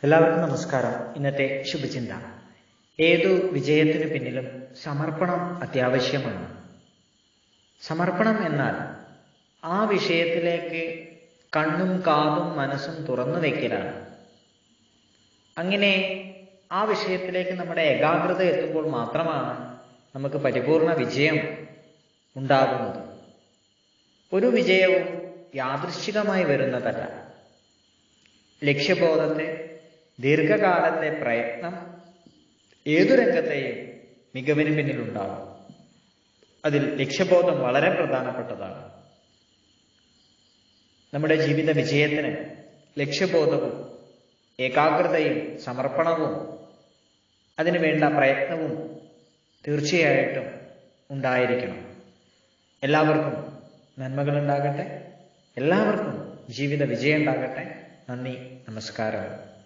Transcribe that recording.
എല്ലാവർക്കും നമസ്കാരം ഇന്നത്തെ ശുഭചിന്ത ഏതു വിജയത്തിനു പിന്നിലും സമർപ്പണം അത്യാവശ്യമാണ് സമർപ്പണം എന്നാൽ ആ വിഷയത്തിലേക്ക് കണ്ണും കാതും മനസ്സും തുറന്നു വയ്ക്കലാണ് അങ്ങനെ ആ വിഷയത്തിലേക്ക് നമ്മുടെ ഏകാഗ്രത എത്തുമ്പോൾ മാത്രമാണ് നമുക്ക് പരിപൂർണ വിജയം ഉണ്ടാകുന്നത് ഒരു വിജയവും യാദൃശ്ചികമായി വരുന്നതല്ല ലക്ഷ്യബോധത്തെ ദീർഘകാലത്തെ പ്രയത്നം ഏതു രംഗത്തെയും മികവിന് പിന്നിലുണ്ടാകും അതിൽ ലക്ഷ്യബോധം വളരെ പ്രധാനപ്പെട്ടതാണ് നമ്മുടെ ജീവിത വിജയത്തിന് ലക്ഷ്യബോധവും ഏകാഗ്രതയും സമർപ്പണവും അതിനു വേണ്ട പ്രയത്നവും തീർച്ചയായിട്ടും ഉണ്ടായിരിക്കണം എല്ലാവർക്കും നന്മകൾ ഉണ്ടാകട്ടെ എല്ലാവർക്കും ജീവിത വിജയം ഉണ്ടാകട്ടെ നന്ദി നമസ്കാരം